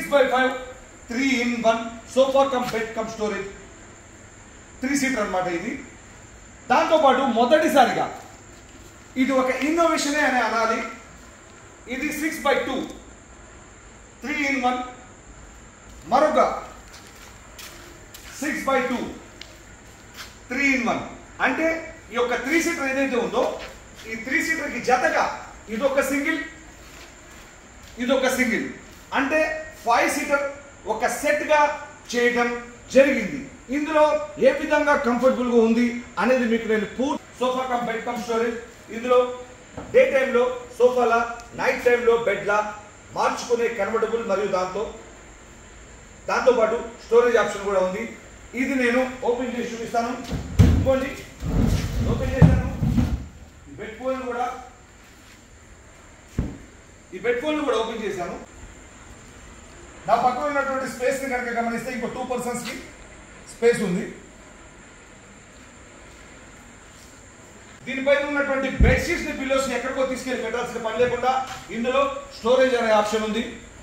Six by five three in one sofa cum bed cum storage three seater అన్నమాట ఇది దాంతోపాటు మొదటిసారిగా ఇది ఒక ఇన్నోవేషనే అని అనాలి ఇది six by two three in one మరొక six by two three in one అంటే ఈ యొక్క త్రీ సీటర్ ఏదైతే ఉందో ఈ త్రీ సీటర్కి జతగా ఇది ఒక సింగిల్ ఇది ఒక సింగిల్ అంటే ఫైవ్ సీటర్ ఒక సెట్గా చేయడం జరిగింది ఇందులో ఏ విధంగా కంఫర్టబుల్గా ఉంది అనేది మీకు నేను పూర్తి sofa cum bed cum storage ఇందులో డే టైంలో సోఫాలా నైట్ టైంలో బెడ్లా మార్చుకునే కన్వర్టబుల్ మరియు దాంతో దాంతోపాటు స్టోరేజ్ ఆప్షన్ కూడా ఉంది ఇది నేను ఓపెన్ చేసి చూపిస్తాను ఇంకోండి ఓపెన్ చేశాను ఈ బెడ్ ఫోన్ కూడా ఈ బెడ్ ఫోన్ కూడా ఓపెన్ చేశాను నా పక్కన ఉన్నటువంటి స్పేస్ ని కనుక గమనిస్తే ఇంకో టూ పర్సన్స్ కి స్పేస్ ఉంది దీనిపైన ఉన్నటువంటి బెడ్షీట్స్ ని పిల్లోస్ ని ఎక్కడికో తీసుకెళ్లి పెట్టాల్సిన పని లేకుండా ఇందులో స్టోరేజ్ అనే ఆప్షన్ ఉంది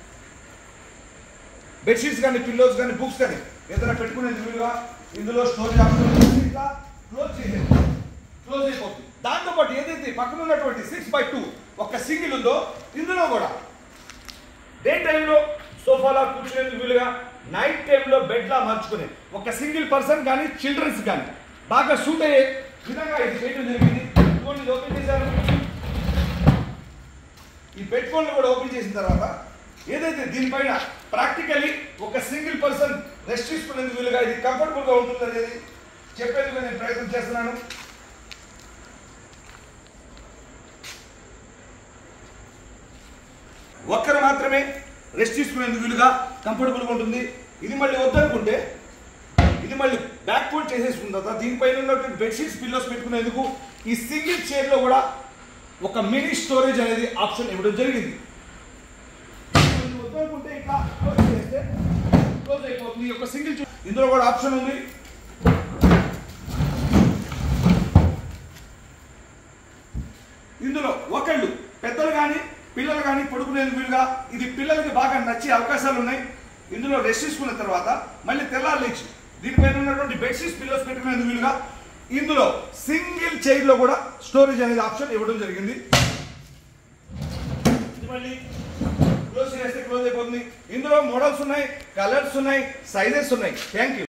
బెడ్షీట్స్ కానీ పిల్లోస్ కానీ బుక్స్ కానీ ఏదైనా పెట్టుకునేది వీలుగా ఇందులో స్టోరేజ్ ఆప్షన్ ఉంది. ఇట్లా క్లోజ్ చేసేది క్లోజ్ అయిపోతుంది దాంతోపాటు ఏదైతే పక్కన ఉన్నటువంటి సిక్స్ బై టూ ఒక సింగిల్ ఉందో ఇందులో కూడా డే టైంలో సోఫాలా కూర్చునేందుకు వీలుగా నైట్ టైంలో బెడ్లా మార్చుకునే ఒక సింగిల్ పర్సన్ కానీ చిల్డ్రన్స్ కానీ బాగా సూట్ అయ్యే విధంగా ఇది చేయడం జరిగింది ఫోన్ ఇది ఓపెన్ చేశాను ఈ బెడ్ ఫోన్ కూడా ఓపెన్ చేసిన తర్వాత ఏదైతే దీనిపైన ప్రాక్టికలీ ఒక సింగిల్ పర్సన్ రెస్ట్ తీసుకునేందుకు వీలుగా ఇది కంఫర్టబుల్ గా ఉంటుంది అనేది చెప్పేందుకు నేను ప్రయత్నం చేస్తున్నాను ఒక్కరు మాత్రమే రెస్ట్ తీసుకునేందుకు వీలుగా కంఫర్టబుల్గా ఉంటుంది ఇది మళ్ళీ వద్దనుకుంటే ఇది మళ్ళీ బ్యాక్ ఫోల్డ్ చేసేసుకున్న తర్వాత దీనిపైన ఉన్నటువంటి బెడ్షీట్స్ పిల్లోస్ పెట్టుకునేందుకు ఈ సింగిల్ చైర్లో కూడా ఒక మినీ స్టోరేజ్ అనేది ఆప్షన్ ఇవ్వడం జరిగింది ఇది వద్దనుకుంటే ఇట్లా క్లోజ్ చేస్తే క్లోజ్ అయిపోతుంది ఈ యొక్క సింగిల్ ఇందులో కూడా ఆప్షన్ ఉంది ఇందులో ఒకళ్ళు పెద్దలు కానీ పిల్లలు కానీ పడుకునేందుకు వీలుగా ఇది పిల్లలకి బాగా నచ్చే అవకాశాలు ఉన్నాయి ఇందులో రెస్ట్ తీసుకున్న తర్వాత మళ్ళీ తెల్లారు లేచి దీనిపైన ఉన్నటువంటి బెడ్షీట్స్ పిల్లోస్ పెట్టుకునేందుకు వీలుగా ఇందులో సింగిల్ చైర్ లో కూడా స్టోరేజ్ అనేది ఆప్షన్ ఇవ్వడం జరిగింది ఇది మళ్ళీ క్లోజ్ చేస్తే క్లోజ్ అయిపోతుంది ఇందులో మోడల్స్ ఉన్నాయి కలర్స్ ఉన్నాయి సైజెస్ ఉన్నాయి థ్యాంక్ యూ